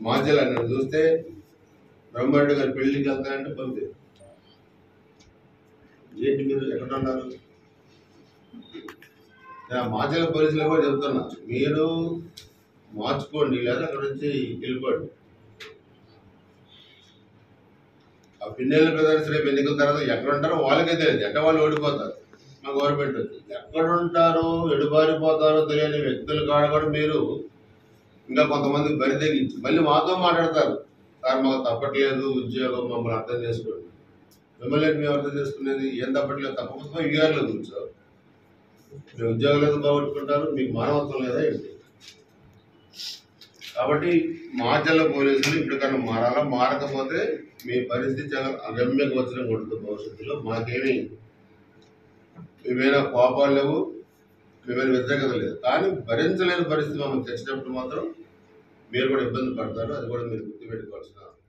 మాజల నన్ను చూస్తే బ్రహ్మారెడ్డి గారి పెళ్లికి వెళ్తానంటే పంపి ఏంటి మీరు ఎక్కడ ఉన్నారు నేను మాజల పోలీసులు కూడా చెప్తున్నా మీరు మార్చుకోండి లేదా అక్కడ నుంచి వెళ్ళిపోండి ఆ పిన్నెల బ్రదర్స్ రేపు ఎన్నికల తర్వాత ఎక్కడ ఉంటారో వాళ్ళకే తెలియదు ఎట్ట వాళ్ళు ఓడిపోతారు మా గవర్నమెంట్ వచ్చి ఎక్కడ ఉంటారో ఎడుబారిపోతారో తెలియని వ్యక్తుల కాడ కూడా మీరు ఇంకా కొంతమంది బరి తెగించి మళ్ళీ మాతో మాట్లాడతారు సార్ మాకు తప్పట్లేదు ఉద్యోగం మమ్మల్ని అర్థం చేసుకోండి మిమ్మల్ని ఏంటి మేము అర్థం చేసుకునేది ఏం తప్పట్లేదు తప్పకపోతే ఇవ్వలేదు కూర్చో మీ ఉద్యోగాలు ఎందుకు పోగొట్టుకుంటారు మీకు మానవత్వం లేదా ఏంటి కాబట్టి మాచల్ల పోలీసులు ఇప్పటికన్నా మారాలా మారకపోతే మీ పరిస్థితి చాలా అగమ్య గోచరం ఉంటుంది భవిష్యత్తులో మాకేమీ మీ మీద కోపాలు లేవు మీ మీద వ్యతిరేకత లేదు కానీ భరించలేని పరిస్థితి మమ్మల్ని తెచ్చినప్పుడు మాత్రం మీరు కూడా ఇబ్బంది పడతారు అది కూడా మీరు గుర్తుపెట్టుకోవాల్సిన